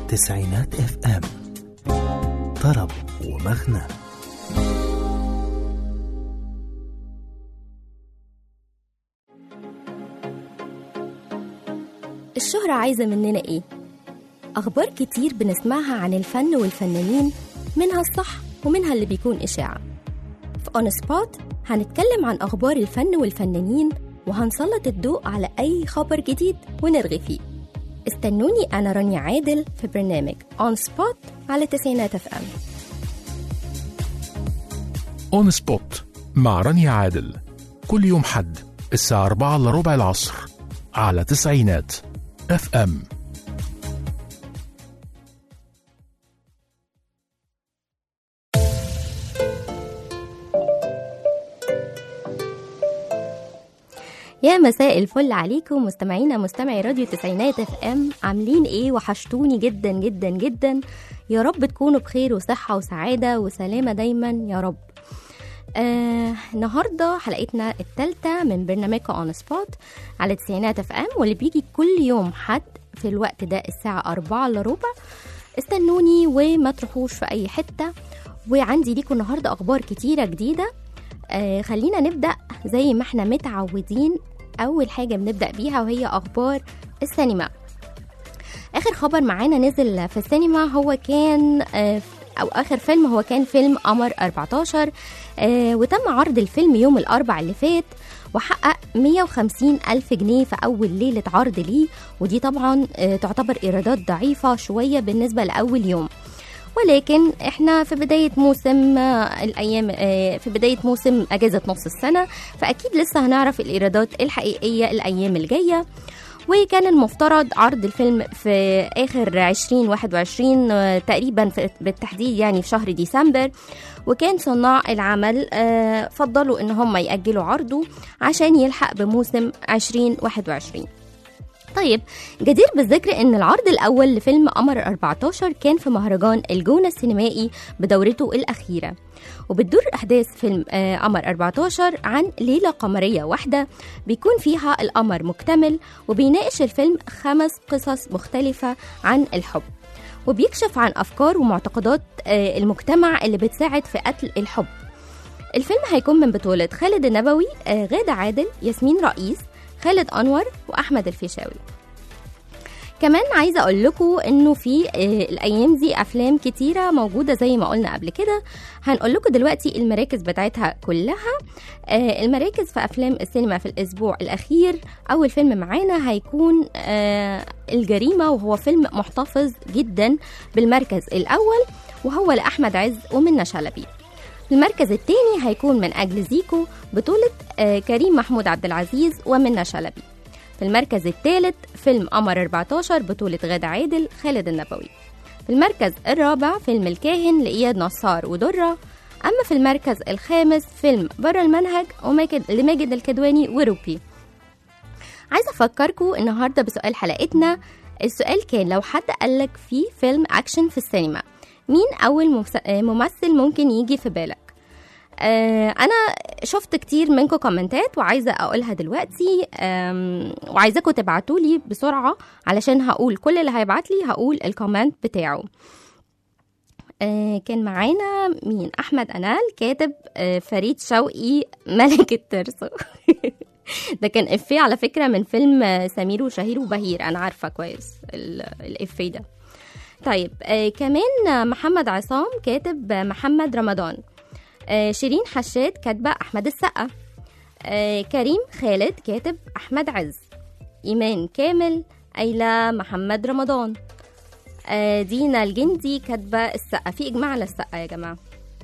تسعينات اف ام طرب ومغنى الشهرة عايزة مننا إيه؟ أخبار كتير بنسمعها عن الفن والفنانين منها الصح ومنها اللي بيكون إشاعة في أون سبوت هنتكلم عن أخبار الفن والفنانين وهنسلط الضوء على أي خبر جديد ونرغي فيه استنوني أنا رانيا عادل في برنامج أون سبوت على تسعينات اف ام اون سبوت مع رانيا عادل كل يوم حد الساعة 4 الا ربع العصر على تسعينات اف ام يا مساء الفل عليكم مستمعينا مستمعي راديو تسعينات اف ام عاملين ايه وحشتوني جدا جدا جدا يا رب تكونوا بخير وصحة وسعادة وسلامة دايما يا رب آه النهاردة حلقتنا التالتة من برنامجكم اون سبوت على تسعينات اف ام واللي بيجي كل يوم حد في الوقت ده الساعة أربعة إلا ربع استنوني وما تروحوش في أي حتة وعندي ليكم النهاردة أخبار كتيرة جديدة آه خلينا نبدأ زي ما احنا متعودين أول حاجة بنبدأ بيها وهي أخبار السينما آخر خبر معانا نزل في السينما هو كان آه أو آخر فيلم هو كان فيلم قمر 14 آه وتم عرض الفيلم يوم الأربع اللي فات وحقق 150 ألف جنيه في أول ليلة عرض ليه ودي طبعا آه تعتبر إيرادات ضعيفة شوية بالنسبة لأول يوم ولكن احنا في بداية موسم آه، الأيام آه، في بداية موسم أجازة نص السنة فأكيد لسه هنعرف الإيرادات الحقيقية الأيام الجاية وكان المفترض عرض الفيلم في آخر 2021 آه، تقريبا في- بالتحديد يعني في شهر ديسمبر وكان صناع العمل آه، فضلوا ان هم يأجلوا عرضه عشان يلحق بموسم 2021 طيب جدير بالذكر ان العرض الاول لفيلم قمر 14 كان في مهرجان الجونة السينمائي بدورته الاخيره وبتدور احداث فيلم آه، قمر 14 عن ليله قمريه واحده بيكون فيها القمر مكتمل وبيناقش الفيلم خمس قصص مختلفه عن الحب وبيكشف عن افكار ومعتقدات آه، المجتمع اللي بتساعد في قتل الحب الفيلم هيكون من بطولة خالد النبوي آه، غادة عادل ياسمين رئيس خالد أنور وأحمد الفيشاوي كمان عايزة أقول لكم إنه في آه، الأيام دي أفلام كتيرة موجودة زي ما قلنا قبل كده هنقول لكم دلوقتي المراكز بتاعتها كلها آه، المراكز في أفلام السينما في الأسبوع الأخير أول فيلم معانا هيكون آه، الجريمة وهو فيلم محتفظ جدا بالمركز الأول وهو لأحمد عز ومنى شلبي المركز الثاني هيكون من أجل زيكو بطولة آه، كريم محمود عبد العزيز ومنى شلبي في المركز الثالث فيلم قمر 14 بطولة غادة عادل خالد النبوي في المركز الرابع فيلم الكاهن لإياد نصار ودرة أما في المركز الخامس فيلم بره المنهج وماجد لماجد الكدواني وروبي عايزة أفكركم النهاردة بسؤال حلقتنا السؤال كان لو حد قالك في فيلم أكشن في السينما مين أول ممس- آه، ممثل ممكن يجي في بالك آه، انا شفت كتير منكم كومنتات وعايزه اقولها دلوقتي آم، وعايزاكم تبعتوا لي بسرعه علشان هقول كل اللي هيبعت لي هقول الكومنت بتاعه آه، كان معانا مين احمد انال كاتب آه، فريد شوقي ملك الترسو ده كان افيه على فكره من فيلم آه، سمير وشهير وبهير انا عارفه كويس ال- الافيه ده طيب آه كمان آه، محمد عصام كاتب آه، محمد رمضان آه شيرين حشاد كاتبه احمد السقا آه كريم خالد كاتب احمد عز ايمان كامل قايله محمد رمضان آه دينا الجندي كاتبه السقا في اجماع على السقا يا جماعه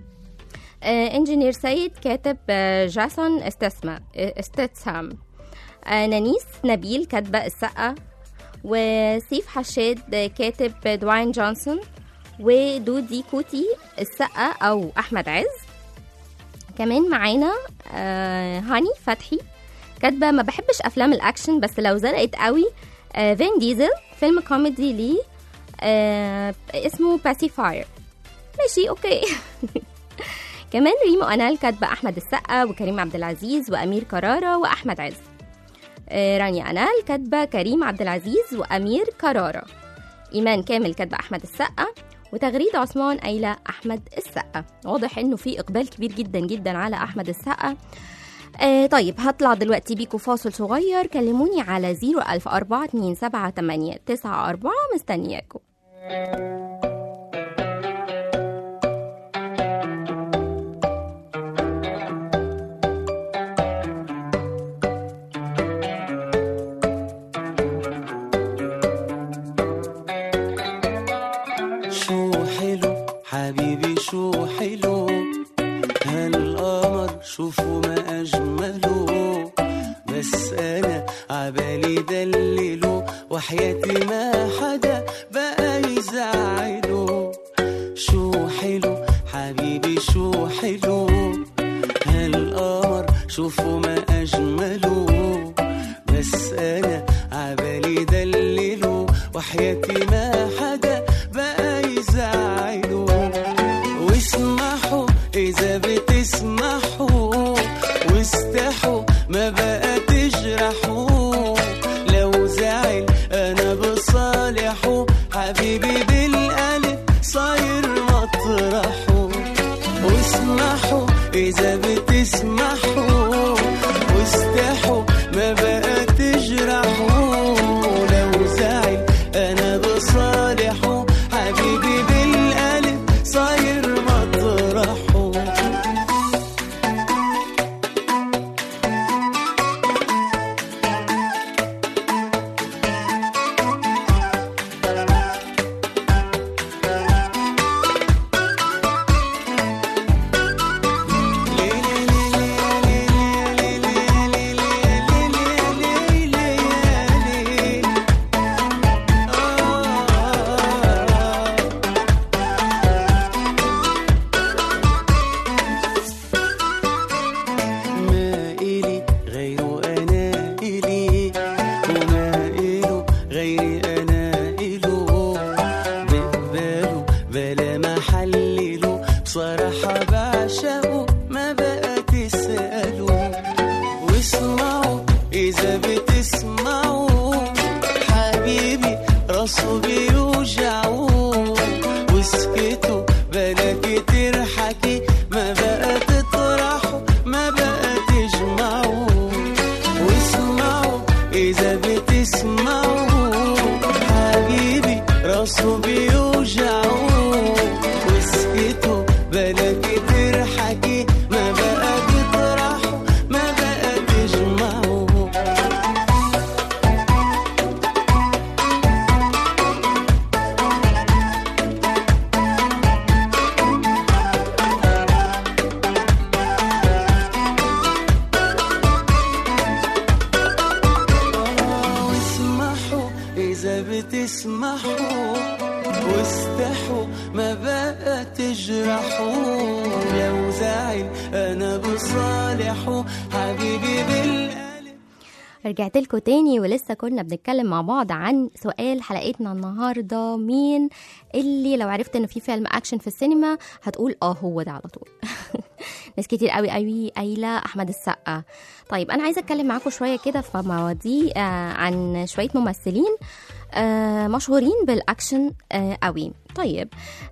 آه انجينير سيد كاتب آه جاسون استسما آه استسهام آه نانيس نبيل كاتبه السقا وسيف حشاد كاتب دواين جونسون ودودي كوتي السقا او احمد عز كمان معانا آه هاني فتحي كاتبه ما بحبش افلام الاكشن بس لو زرقت قوي آه فين ديزل فيلم كوميدي ليه آه اسمه باسيفاير ماشي اوكي كمان ريمو انال كاتبه احمد السقا وكريم عبد العزيز وامير كرارة واحمد عز آه، رانيا أنال كاتبة كريم عبد العزيز وأمير كرارة ايمان كامل كاتبه احمد السقا وتغريده عثمان قايله احمد السقا واضح انه في اقبال كبير جدا جدا على احمد السقا آه طيب هطلع دلوقتي بيكو فاصل صغير كلموني على 004278994 مستنياكم شو حلو حبيبي شو حلو هالقمر شوفوا ما أجمله بس أنا عبالي دلله وحياتي ما حدا بقى يزعله شو حلو حبيبي شو حلو هالقمر شوفوا ما أجمله بس أنا عبالي دلله وحياتي ما حدا بقى يزعله واسمحوا إذا بتسمحوا واستحوا ما بقى تجرحوا لو زعل أنا بصالحه حبيبي بالقلب صاير مطرحه واسمحوا إذا بتسمحوا واستحوا ما بقى تجرحوا لو زعل أنا بصالحه حبيبي بالقلب صاير مطرحه ما إلي غيره أنا إلي وما إله غيري أنا إله بقباله بلا ما حلله بصراحة بعشقه ما بقى تسأله واسمعوا إذا بتسمعوا حبيبي راسه بيوجعه واسكتوا بلا كتير حكي ما بقى تطرحوا ما بقى تجمعوا واسمعوا إذا بتسمعوا حبيبي راسه بيوجعه واسكتوا بلا كتير حكي ما بقى تطرحوا ما بقى تجمعوا واسمحوا إذا بتسمحوا واستحوا ما بقى تجرحوا لو زعل أنا بصالحه حبيبي بالقلب رجعت لكم تاني ولسه كنا بنتكلم مع بعض عن سؤال حلقتنا النهارده مين اللي لو عرفت ان في فيلم اكشن في السينما هتقول اه هو ده على طول ناس كتير قوي قوي قايله احمد السقا طيب انا عايزه اتكلم معاكم شويه كده في مواضيع آه عن شويه ممثلين آه مشهورين بالاكشن آه قوي طيب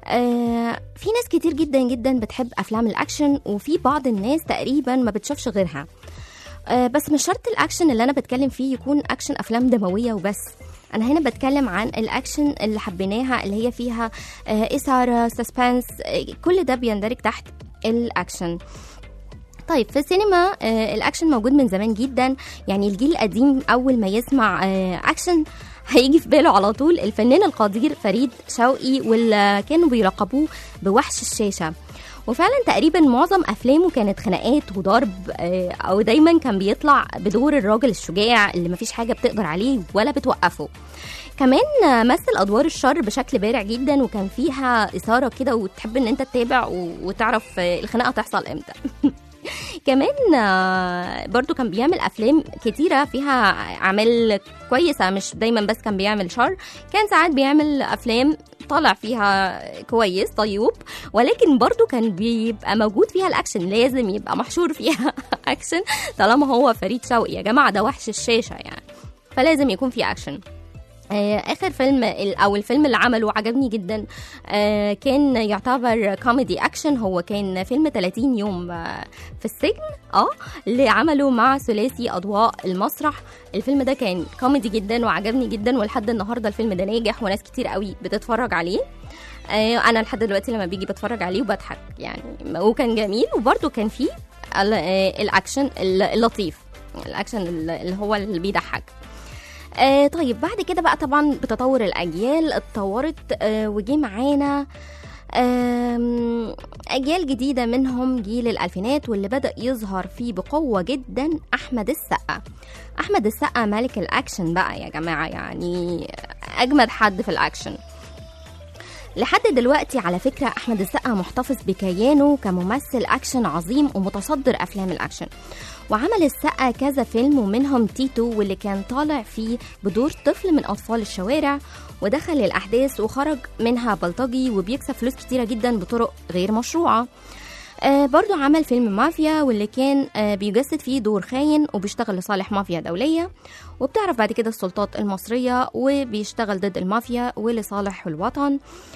آه في ناس كتير جدا جدا بتحب افلام الاكشن وفي بعض الناس تقريبا ما بتشوفش غيرها آه، بس مش شرط الاكشن اللي انا بتكلم فيه يكون اكشن افلام دمويه وبس انا هنا بتكلم عن الاكشن اللي حبيناها اللي هي فيها آه، اثاره سسبنس كل ده بيندرج تحت الاكشن طيب في السينما آه، الاكشن موجود من زمان جدا يعني الجيل القديم اول ما يسمع آه، اكشن هيجي في باله على طول الفنان القدير فريد شوقي واللي كانوا بيلقبوه بوحش الشاشه وفعلا تقريبا معظم افلامه كانت خناقات وضرب آه، او دايما كان بيطلع بدور الراجل الشجاع اللي مفيش حاجه بتقدر عليه ولا بتوقفه كمان آه، مثل ادوار الشر بشكل بارع جدا وكان فيها اثاره كده وتحب ان انت تتابع و- وتعرف آه، الخناقه تحصل امتى كمان آه، برضو كان بيعمل افلام كتيره فيها اعمال كويسه مش دايما بس كان بيعمل شر كان ساعات بيعمل افلام طالع فيها كويس طيوب ولكن برضو كان بيبقى موجود فيها الاكشن لازم يبقى محشور فيها اكشن طالما هو فريد شوقي يا جماعه ده وحش الشاشه يعني فلازم يكون في اكشن آه، اخر فيلم ال- او الفيلم اللي عمله وعجبني جدا آه، كان يعتبر كوميدي اكشن هو كان فيلم 30 يوم آه، في السجن اه اللي عمله مع ثلاثي اضواء المسرح الفيلم ده كان كوميدي جدا وعجبني جدا ولحد النهارده الفيلم ده ناجح وناس كتير قوي بتتفرج عليه آه، انا لحد دلوقتي لما بيجي بتفرج عليه وبضحك يعني وكان جميل وبرده كان فيه ال- آه، الاكشن اللطيف الاكشن اللي هو اللي بيضحك آه طيب بعد كده بقى طبعا بتطور الاجيال اتطورت آه وجي معانا آم، اجيال جديده منهم جيل الالفينات واللي بدا يظهر فيه بقوه جدا احمد السقا احمد السقا ملك الاكشن بقى يا جماعه يعني اجمد حد في الاكشن لحد دلوقتي على فكرة أحمد السقا محتفظ بكيانه كممثل أكشن عظيم ومتصدر أفلام الأكشن وعمل السقا كذا فيلم ومنهم تيتو واللي كان طالع فيه بدور طفل من أطفال الشوارع ودخل الأحداث وخرج منها بلطجي وبيكسب فلوس كتيرة جدا بطرق غير مشروعة آه برضو عمل فيلم مافيا واللي كان آه بيجسد فيه دور خاين وبيشتغل لصالح مافيا دولية وبتعرف بعد كده السلطات المصرية وبيشتغل ضد المافيا ولصالح الوطن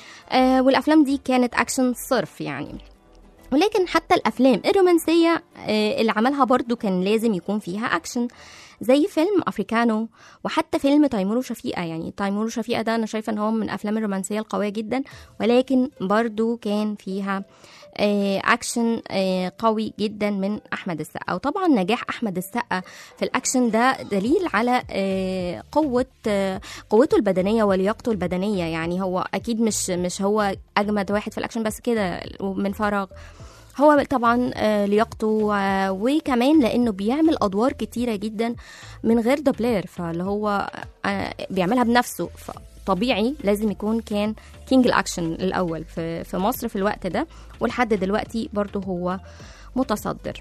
آه والأفلام دي كانت أكشن صرف يعني ولكن حتى الافلام الرومانسيه آه، اللي عملها برضو كان لازم يكون فيها اكشن زي فيلم افريكانو وحتى فيلم تيمور وشفيقه يعني تيمور وشفيقه ده انا شايفه ان هو من الافلام الرومانسيه القويه جدا ولكن برضو كان فيها آه، اكشن آه، قوي جدا من احمد السقا وطبعا نجاح احمد السقا في الاكشن ده دليل على آه، قوه آه، قوته البدنيه ولياقته البدنيه يعني هو اكيد مش مش هو اجمد واحد في الاكشن بس كده من فراغ هو طبعا آه، لياقته آه، وكمان لانه بيعمل ادوار كتيره جدا من غير دوبلير فاللي هو آه، بيعملها بنفسه فطبيعي لازم يكون كان كينج الاكشن الاول في في مصر في الوقت ده ولحد دلوقتي برضه هو متصدر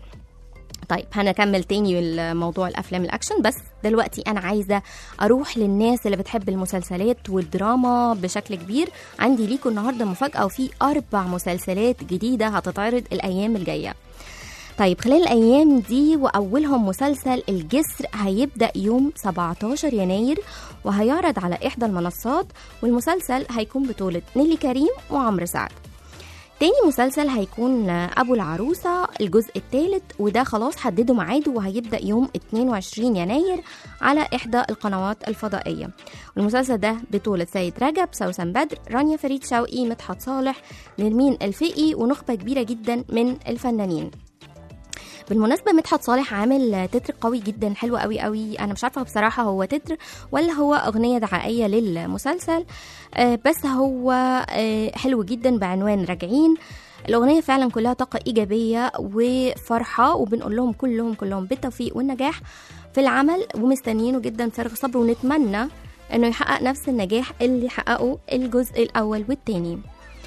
طيب هنكمل تاني الموضوع الافلام الاكشن بس دلوقتي انا عايزه اروح للناس اللي بتحب المسلسلات والدراما بشكل كبير عندي ليكم النهارده مفاجاه وفي اربع مسلسلات جديده هتتعرض الايام الجايه طيب خلال الايام دي واولهم مسلسل الجسر هيبدا يوم 17 يناير وهيعرض على احدى المنصات والمسلسل هيكون بطوله نيلي كريم وعمرو سعد تاني مسلسل هيكون أبو العروسة الجزء الثالث وده خلاص حددوا ميعاده وهيبدأ يوم 22 يناير على إحدى القنوات الفضائية والمسلسل ده بطولة سيد رجب سوسن بدر رانيا فريد شوقي مدحت صالح نرمين الفقي ونخبة كبيرة جدا من الفنانين بالمناسبة مدحت صالح عامل تتر قوي جدا حلو قوي قوي أنا مش عارفة بصراحة هو تتر ولا هو أغنية دعائية للمسلسل آه، بس هو آه، حلو جدا بعنوان راجعين الأغنية فعلا كلها طاقة إيجابية وفرحة وبنقول لهم كلهم كلهم بالتوفيق والنجاح في العمل ومستنيينه جدا فارغ صبر ونتمنى إنه يحقق نفس النجاح اللي حققه الجزء الأول والتاني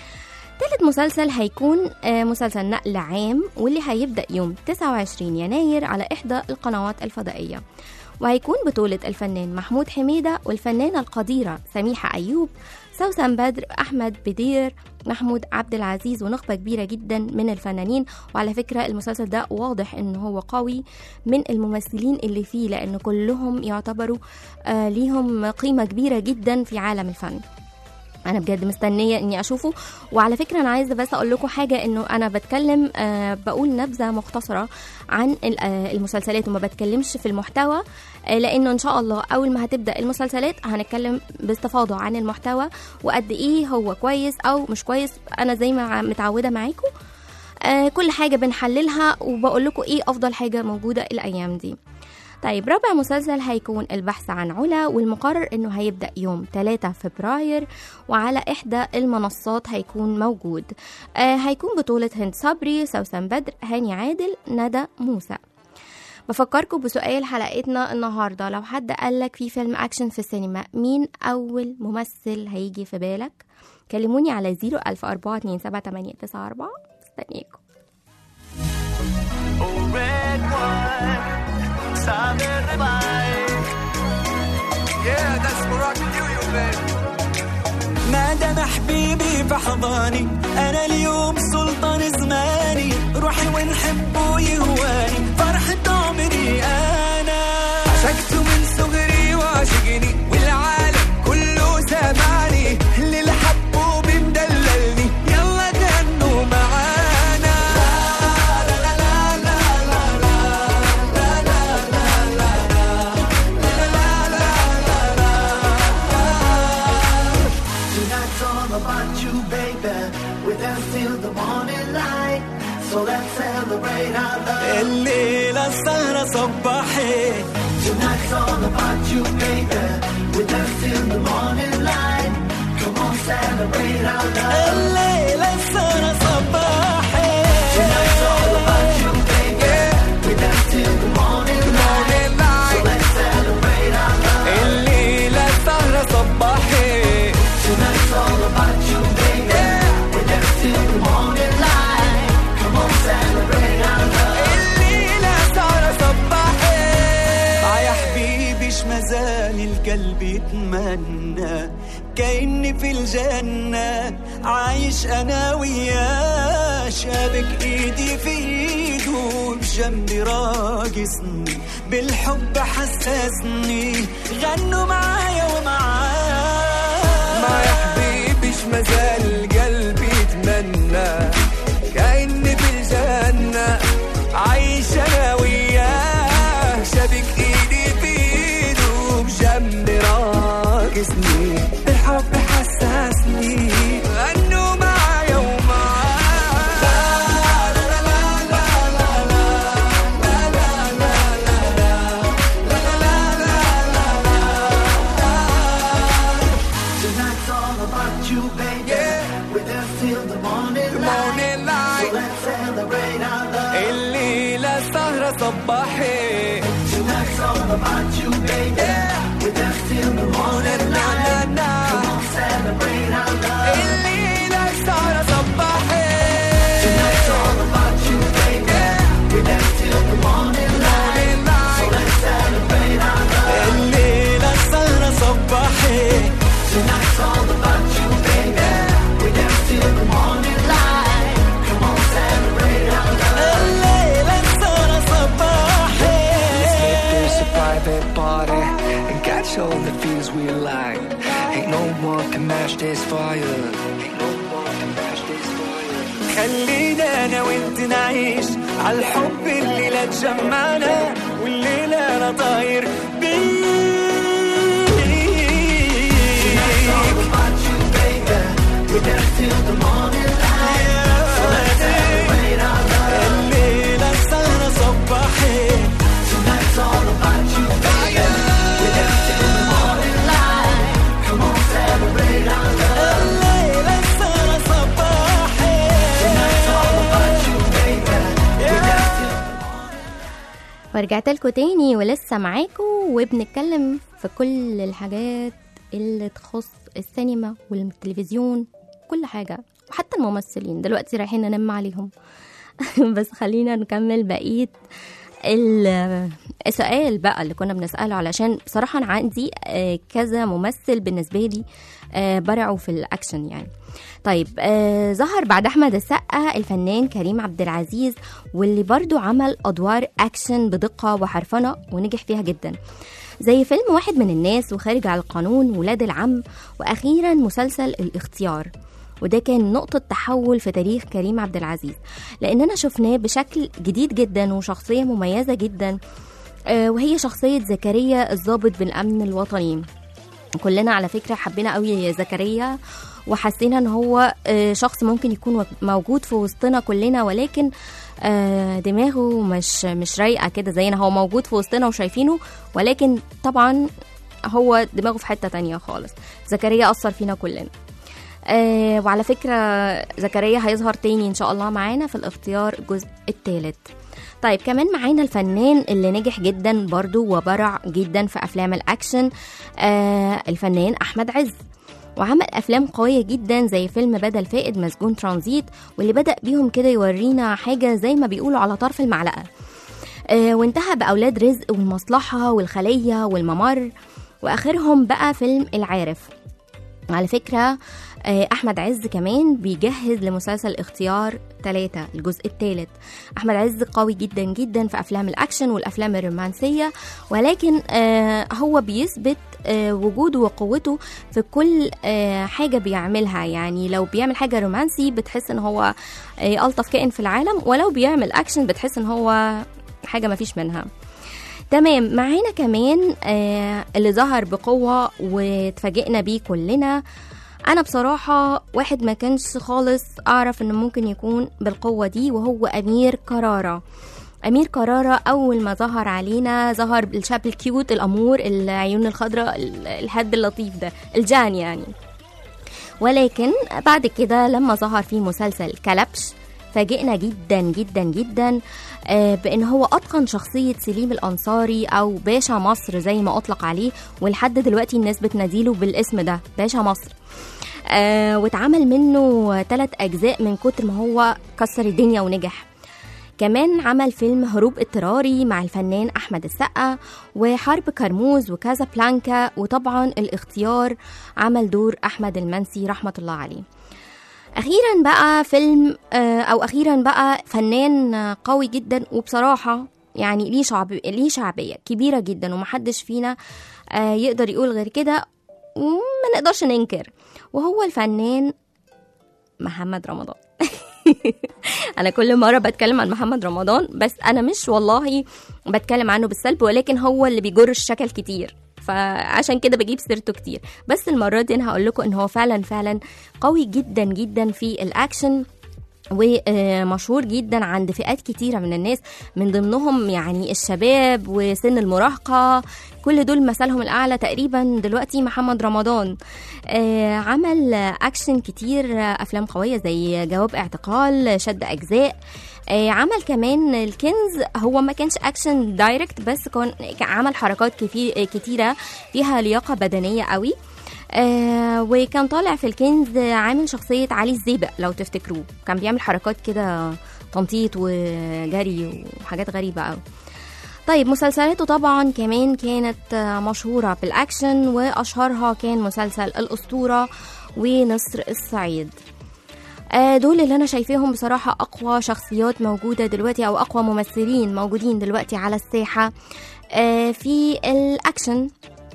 تالت مسلسل هيكون آه، مسلسل نقل عام واللي هيبدأ يوم 29 يناير على إحدى القنوات الفضائية وهيكون بطولة الفنان محمود حميدة والفنانة القديرة سميحة أيوب سوسن بدر أحمد بدير محمود عبد العزيز ونخبة كبيرة جدا من الفنانين وعلى فكرة المسلسل ده واضح إن هو قوي من الممثلين اللي فيه لأن كلهم يعتبروا آه ليهم قيمة كبيرة جدا في عالم الفن انا بجد مستنيه اني اشوفه وعلى فكره انا عايزه بس اقول لكم حاجه انه انا بتكلم آه بقول نبذه مختصره عن ال- آه، المسلسلات وما بتكلمش في المحتوى آه لانه ان شاء الله اول ما هتبدا المسلسلات هنتكلم باستفاضه عن المحتوى وقد ايه هو كويس او مش كويس انا زي ما متعوده معاكم آه كل حاجه بنحللها وبقول لكم ايه افضل حاجه موجوده الايام دي طيب رابع مسلسل هيكون البحث عن علا والمقرر انه هيبدأ يوم 3 فبراير وعلى احدى المنصات هيكون موجود آه هيكون بطولة هند صبري سوسن بدر هاني عادل ندى موسى بفكركم بسؤال حلقتنا النهاردة لو حد قالك في فيلم أكشن في السينما مين أول ممثل هيجي في بالك كلموني على 014278994 مستنياكم Oh, red wine, sabe revive. Yeah, that's Moroccan Union, baby. ما دام حبيبي في حضاني انا اليوم سلطان زماني روحي ونحبه يهواني فرحة عمري انا عشقته من صغري وعشقني والعالم كله about you, baby. With us till the morning light. So let's celebrate our love. الليلة السهرة صباحي. Tonight's all about you, baby. With us till the morning light. Come on, celebrate our love. الليلة السهرة صباحي. Tonight's all about you, baby. With us till the morning light. So let's celebrate our love. الليلة السهرة صباحي. Tonight's all about you, baby. With us till the morning light. Come on, celebrate our love. الليلة سهرة صباحي. آه يا حبيبي ايش مازال القلب يتمنى كأني في الجنة عايش أنا وياه شابك إيدي في إيده بجنبي راقصني بالحب حسسني غنوا معايا ومعاه ما يا حبيبي ايش مازال القلب يتمنى كأني في الجنة عايش انا وياه شابك ايدي في ايده بجنبي راقصني الحب حسسني غنوا معايا ومعاه لا لا لا لا لا لا لا لا لا لا لا لا Tonight's all about you, baby. With us till the morning light. morning light. So let's celebrate our love. الليلة سهرة صباحي Tonight's all about you, baby. With us till the morning light. Come on, celebrate our love. الليلة سهرة صباحي Tonight's all about you, baby. With us till the morning light. So let's celebrate our love. الليلة سهرة صباحي. Tonight's all about you, baby. With us till the morning light. Come on, celebrate our love. الليلة سهرة صباحي. Let's make this a private party And catch all the feels we like Ain't no one can match this fire Ain't no one can match this fire خلينا انا وانت نعيش على الحب اللي لا تجمعنا والليلة انا طاير الليلة سهرة صباحي Tonight's all about you, baby. With us till the morning light. Come on, celebrate our love. الليلة سهرة صباحي Tonight's all about you, baby. With us till ورجعت لكم تاني ولسه معاكم وبنتكلم في كل الحاجات اللي تخص السينما والتلفزيون كل حاجة وحتى الممثلين دلوقتي رايحين ننم عليهم بس خلينا نكمل بقية ال- السؤال بقى اللي كنا بنسأله علشان بصراحة أنا عندي آه، كذا ممثل بالنسبة لي آه، برعوا في الأكشن يعني طيب آه ظهر بعد أحمد السقا الفنان كريم عبد العزيز واللي برضو عمل أدوار أكشن بدقة وحرفنة ونجح فيها جدا زي فيلم واحد من الناس وخارج على القانون ولاد العم وأخيرا مسلسل الاختيار وده كان نقطة تحول في تاريخ كريم عبد العزيز لأننا شفناه بشكل جديد جدا وشخصية مميزة جدا آه، وهي شخصية زكريا الضابط بالأمن الوطني كلنا على فكرة حبينا قوي زكريا وحسينا ان هو آه، شخص ممكن يكون موجود في وسطنا كلنا ولكن آه، دماغه مش مش رايقه كده زينا هو موجود في وسطنا وشايفينه ولكن طبعا هو دماغه في حته تانية خالص زكريا اثر فينا كلنا آه وعلى فكرة زكريا هيظهر تاني إن شاء الله معانا في الاختيار الجزء الثالث طيب كمان معانا الفنان اللي نجح جدا برضو وبرع جدا في أفلام الأكشن آه الفنان أحمد عز وعمل أفلام قوية جدا زي فيلم بدل فائد مسجون ترانزيت واللي بدأ بيهم كده يورينا حاجة زي ما بيقولوا على طرف المعلقة آه وانتهى بأولاد رزق والمصلحة والخلية والممر وآخرهم بقى فيلم العارف على فكرة آه، أحمد عز كمان بيجهز لمسلسل اختيار ثلاثة الجزء الثالث أحمد عز قوي جدا جدا في أفلام الأكشن والأفلام الرومانسية ولكن آه، هو بيثبت آه، وجوده وقوته في كل آه، حاجة بيعملها يعني لو بيعمل حاجة رومانسي بتحس ان هو آه، ألطف كائن في العالم ولو بيعمل أكشن بتحس ان هو حاجة مفيش منها تمام معانا كمان آه اللي ظهر بقوة واتفاجئنا بيه كلنا انا بصراحه واحد ما كانش خالص اعرف انه ممكن يكون بالقوه دي وهو امير كراره امير كراره اول ما ظهر علينا ظهر بالشاب الكيوت الامور العيون الخضراء ال- الهد اللطيف ده الجان يعني ولكن بعد كده لما ظهر في مسلسل كلبش فاجئنا جدا جدا جدا آه، بان هو اتقن شخصيه سليم الانصاري او باشا مصر زي ما اطلق عليه ولحد دلوقتي الناس بتناديله بالاسم ده باشا مصر آه واتعمل منه ثلاث اجزاء من كتر ما هو كسر الدنيا ونجح كمان عمل فيلم هروب اضطراري مع الفنان احمد السقا وحرب كرموز وكازا بلانكا وطبعا الاختيار عمل دور احمد المنسي رحمه الله عليه اخيرا بقى فيلم آه، او اخيرا بقى فنان آه، قوي جدا وبصراحه يعني ليه شعب ليه شعبيه كبيره جدا ومحدش فينا آه، يقدر يقول غير كده وما نقدرش ننكر وهو الفنان محمد رمضان انا كل مره بتكلم عن محمد رمضان بس انا مش والله بتكلم عنه بالسلب ولكن هو اللي بيجر الشكل كتير فعشان كده بجيب سيرته كتير بس المره دي انا هقول لكم ان هو فعلا فعلا قوي جدا جدا في الاكشن ومشهور جدا عند فئات كتيرة من الناس من ضمنهم يعني الشباب وسن المراهقة كل دول مثلهم الأعلى تقريبا دلوقتي محمد رمضان آه، عمل أكشن كتير آه، أفلام قوية زي جواب اعتقال شد أجزاء آه، عمل كمان الكنز هو ما كانش اكشن دايركت بس كان كان عمل حركات كتير كتيره فيها لياقه بدنيه قوي آه وكان طالع في الكنز عامل شخصية علي الزيبق لو تفتكروه كان بيعمل حركات كده تنطيط وجري وحاجات غريبة قوي طيب مسلسلاته طبعا كمان كانت آه، مشهورة بالأكشن وأشهرها كان مسلسل الأسطورة ونصر الصعيد آه، دول اللي انا شايفاهم بصراحه اقوى شخصيات موجوده دلوقتي او اقوى ممثلين موجودين دلوقتي على الساحه آه، في الاكشن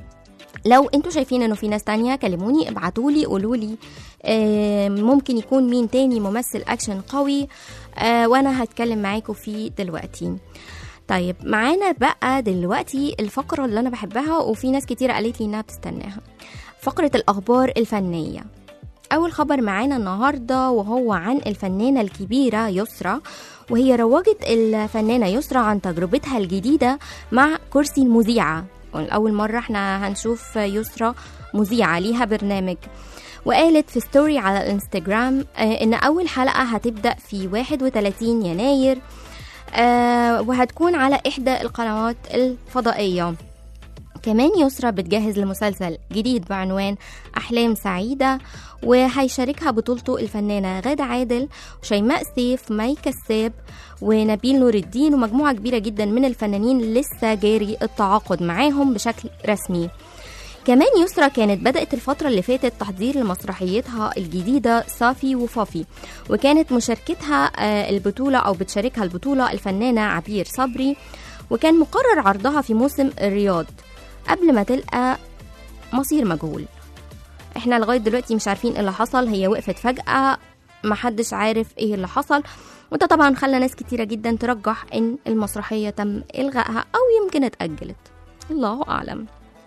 لو انتوا شايفين انه في ناس تانية كلموني ابعتولي قولولي آه، ممكن يكون مين تاني ممثل اكشن قوي آه، وانا هتكلم معاكم فيه دلوقتي طيب معانا بقى دلوقتي الفقرة اللي أنا بحبها وفي ناس كتير قالت لي إنها بتستناها فقرة الأخبار الفنية أول خبر معانا النهاردة وهو عن الفنانة الكبيرة يسرا وهي روجت الفنانة يسرا عن تجربتها الجديدة مع كرسي المذيعة أول مرة احنا هنشوف يسرا مذيعة ليها برنامج وقالت في ستوري على الانستجرام آه، ان اول حلقة هتبدأ في 31 يناير آه، وهتكون على احدى القنوات الفضائية كمان يسرا بتجهز لمسلسل جديد بعنوان أحلام سعيدة وهيشاركها بطولته الفنانة غادة عادل وشيماء سيف مي كساب ونبيل نور الدين ومجموعة كبيرة جدا من الفنانين لسه جاري التعاقد معاهم بشكل رسمي كمان يسرا كانت بدأت الفترة اللي فاتت تحضير لمسرحيتها الجديدة صافي وفافي وكانت مشاركتها آه، البطولة أو بتشاركها البطولة الفنانة عبير صبري وكان مقرر عرضها في موسم الرياض قبل ما تلقى مصير مجهول احنا لغاية دلوقتي مش عارفين ايه اللي حصل هي وقفت فجأة محدش عارف ايه اللي حصل وده طبعا خلى ناس كتيرة جدا ترجح ان المسرحية تم الغائها او يمكن اتأجلت الله اعلم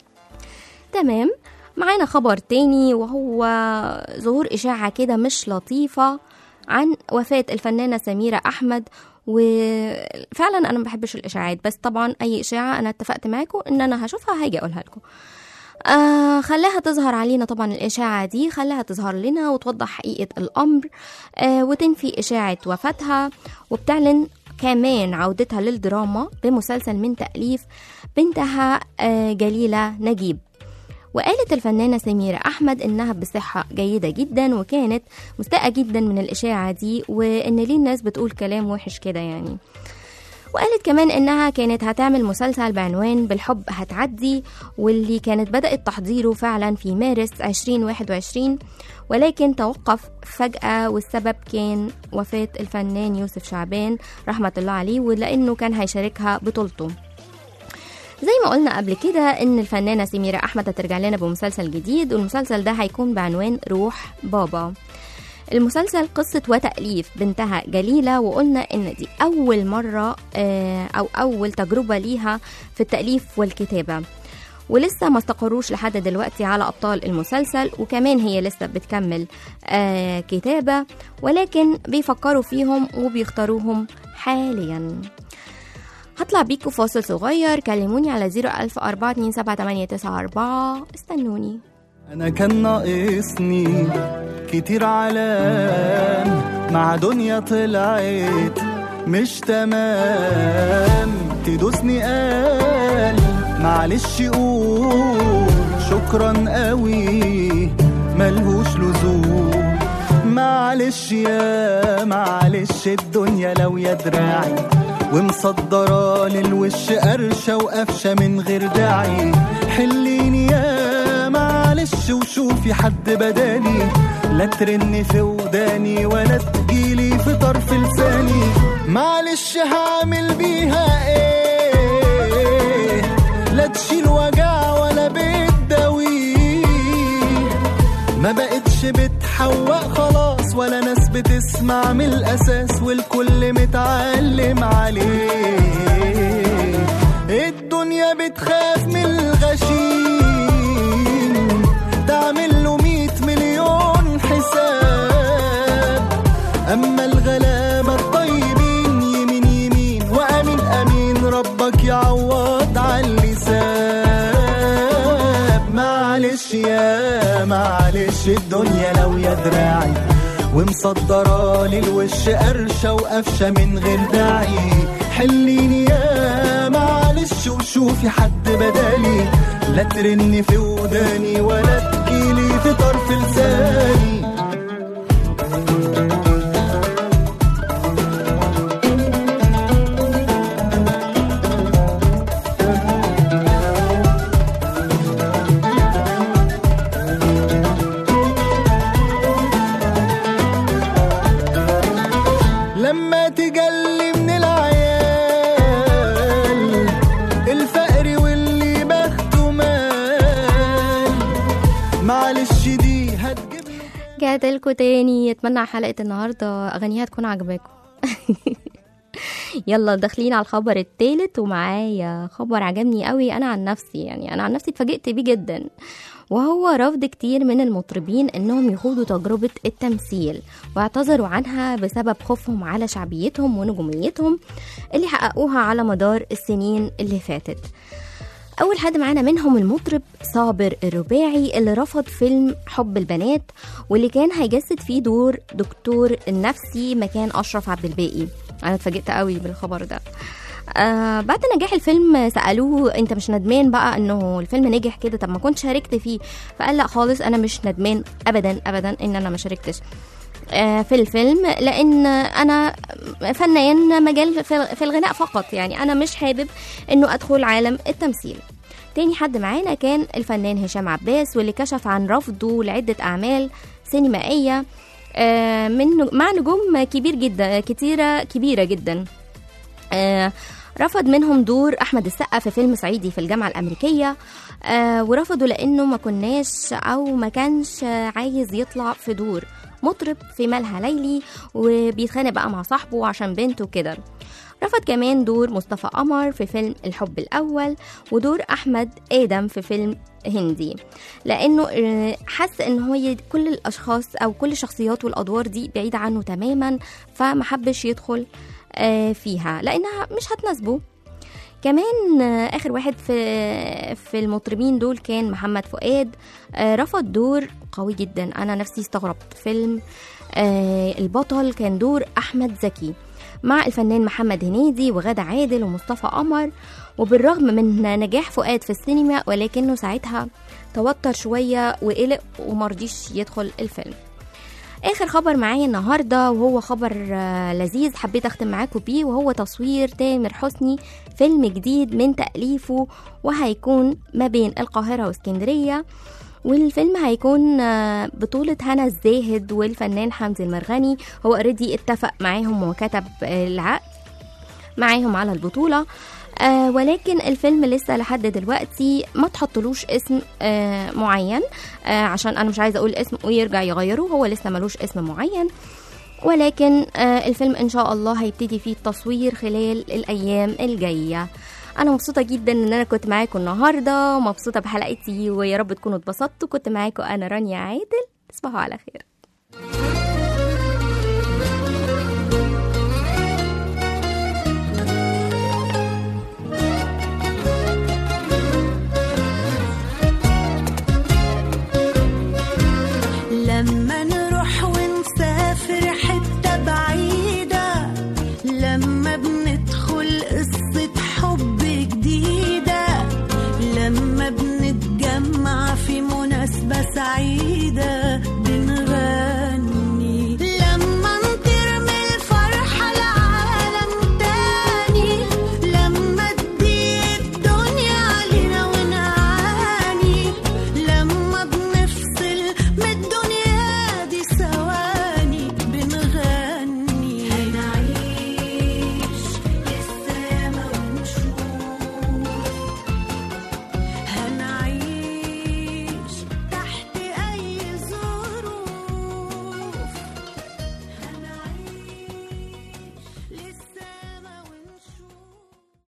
تمام معانا خبر تاني وهو ظهور إشاعة كده مش لطيفة عن وفاة الفنانة سميرة أحمد وفعلا أنا ما بحبش الإشاعات بس طبعا أي إشاعة أنا اتفقت معاكم إن أنا هشوفها هاجي أقولها لكم آه خلاها تظهر علينا طبعا الإشاعة دي خلاها تظهر لنا وتوضح حقيقة الأمر آه وتنفي إشاعة وفاتها وبتعلن كمان عودتها للدراما بمسلسل من تأليف بنتها آه جليلة نجيب وقالت الفنانة سميرة أحمد إنها بصحة جيدة جدا وكانت مستاءة جدا من الإشاعة دي وإن ليه الناس بتقول كلام وحش كده يعني وقالت كمان إنها كانت هتعمل مسلسل بعنوان بالحب هتعدي واللي كانت بدأت تحضيره فعلا في مارس 2021 ولكن توقف فجأة والسبب كان وفاة الفنان يوسف شعبان رحمة الله عليه ولأنه كان هيشاركها بطولته زي ما قلنا قبل كده ان الفنانه سميره احمد هترجع لنا بمسلسل جديد والمسلسل ده هيكون بعنوان روح بابا المسلسل قصة وتأليف بنتها جليلة وقلنا إن دي أول مرة آه، أو أول تجربة ليها في التأليف والكتابة ولسه ما استقروش لحد دلوقتي على أبطال المسلسل وكمان هي لسه بتكمل آه كتابة ولكن بيفكروا فيهم وبيختاروهم حاليا هطلع بيكم فاصل صغير كلموني على 010427894 استنوني انا كان ناقصني كتير علام مع دنيا طلعت مش تمام تدوسني قال معلش قول شكرا قوي ملهوش لزوم معلش يا معلش الدنيا لو يا دراعي ومصدرة للوش قرشة وقفشة من غير داعي حليني يا معلش وشوفي حد بدالي لا ترن في وداني ولا تجيلي في طرف لساني معلش هعمل بيها ايه لا تشيل وجع ولا بتداويه ما بقتش بتحوق خلاص ولا ناس بتسمع من الاساس والكل متعلم عليه الدنيا بتخاف من الغشيم تعمل له مية مليون حساب اما الغلابة الطيبين يمين يمين وامين امين ربك يعوض على اللسان معلش يا معلش الدنيا لو يا دراعي ومصدرة للوش قرشة وقفشة من غير داعي حليني يا معلش وشوفي حد بدالي لا ترني في وداني ولا تجيلي في طرف لساني لما تجلي من العيال الفقر واللي بخته مال معلش دي هتجيب رجعت لكم تاني اتمنى حلقة النهاردة أغانيها تكون عجباكم يلا داخلين على الخبر التالت ومعايا خبر عجبني قوي أنا عن نفسي يعني أنا عن نفسي اتفاجئت بيه جدا وهو رفض كتير من المطربين انهم يخوضوا تجربة التمثيل واعتذروا عنها بسبب خوفهم على شعبيتهم ونجوميتهم اللي حققوها على مدار السنين اللي فاتت أول حد معانا منهم المطرب صابر الرباعي اللي رفض فيلم حب البنات واللي كان هيجسد فيه دور دكتور النفسي مكان أشرف عبد الباقي أنا اتفاجئت قوي بالخبر ده آه بعد نجاح الفيلم سألوه انت مش ندمان بقى انه الفيلم نجح كده طب ما كنت شاركت فيه فقال لا خالص انا مش ندمان ابدا ابدا ان انا ما شاركتش آه، في الفيلم لان انا فنان مجال في في الغناء فقط يعني انا مش حابب انه ادخل عالم التمثيل تاني حد معانا كان الفنان هشام عباس واللي كشف عن رفضه لعدة أعمال سينمائية آه، من مع نجوم كبير جدا كتيرة كبيرة جدا آه، رفض منهم دور احمد السقا في فيلم صعيدي في الجامعه الامريكيه آه ورفضوا لانه ما كناش او ما كانش عايز يطلع في دور مطرب في مالها ليلي وبيتخانق بقى مع صاحبه عشان بنته كده رفض كمان دور مصطفى قمر في فيلم الحب الأول ودور أحمد آدم في فيلم هندي لأنه آه، حس إن هو كل الأشخاص أو كل الشخصيات والأدوار دي بعيدة عنه تماما فمحبش يدخل آه، فيها لأنها مش هتناسبه كمان آه، اخر واحد في في المطربين دول كان محمد فؤاد آه، رفض دور قوي جدا انا نفسي استغربت فيلم آه، البطل كان دور احمد زكي مع الفنان محمد هنيدي وغادة عادل ومصطفى قمر وبالرغم من نجاح فؤاد في السينما ولكنه ساعتها توتر شوية وقلق ومرضيش يدخل الفيلم اخر خبر معايا النهارده وهو خبر آه، لذيذ حبيت اختم معاكم بيه وهو تصوير تامر حسني فيلم جديد من تاليفه وهيكون ما بين القاهره واسكندريه والفيلم هيكون آه، بطولة هنا الزاهد والفنان حمزي المرغني هو اوريدي اتفق معاهم وكتب آه، العقد معاهم على البطولة آه ولكن الفيلم لسه لحد دلوقتي ما تحطلوش اسم آه معين آه عشان انا مش عايزه اقول اسم ويرجع يغيره هو لسه ملوش اسم معين ولكن آه الفيلم ان شاء الله هيبتدي فيه التصوير خلال الايام الجايه انا مبسوطه جدا ان انا كنت معاكم النهارده مبسوطه بحلقتي ويا رب تكونوا اتبسطتوا كنت معاكم انا رانيا عادل تصبحوا على خير لما